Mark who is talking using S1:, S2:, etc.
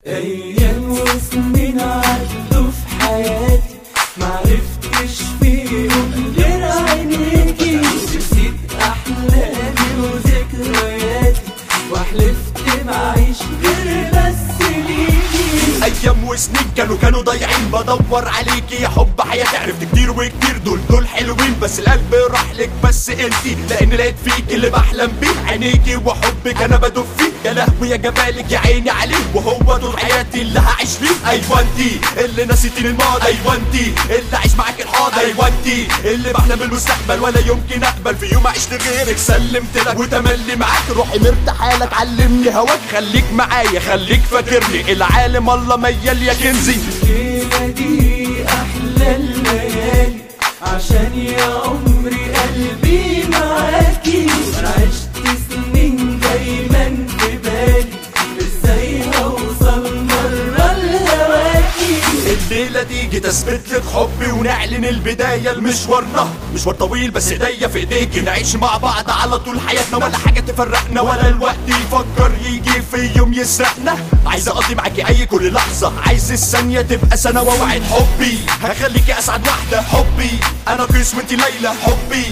S1: أيام وسنين عدوا في حياتي معرفتش فيهم غير عينيكي نسيت أحلامي وذكرياتي وحلفت معيش غير بس ليكي
S2: ايام وسنين كانوا كانوا ضايعين بدور عليكي يا حب حياتي عرفت كتير وكتير دول دول حلوين بس القلب راح لك بس انتي لان لقيت فيك اللي بحلم بيه عينيكي وحبك انا بدوب فيه يا لهوي يا جمالك يا عيني عليه وهو طول حياتي اللي هعيش فيه ايوه انتي اللي نسيتيني الماضي ايوه انتي اللي عايش معاك الحاضر ايوه انتي اللي بحلم بالمستقبل ولا يمكن اقبل في يوم اعيش لغيرك سلمت لك وتملي معاك روحي مرتاحه لك علمني هواك خليك معايا خليك فاكرني العالم الله ميال يا كنزي
S1: الليلة دي أحلى الليالي عشان يا عمري قلبي معاكي أنا عشت سنين دايما في بالي ازاي هوصل مرة لهواكي
S2: الليلة دي جيت اثبت لك حبي ونعلن البداية لمشوارنا مشوار طويل بس ايديا في ايديكي نعيش مع بعض على طول حياتنا ولا حاجة تفرقنا ولا الوقت يفكر يجي في يوم يسرقنا عايز اقضي معاكي اي كل لحظة عايز الثانية تبقى سنة ووعد حبي هخليكي اسعد واحدة حبي انا قيس وانتي ليلى حبي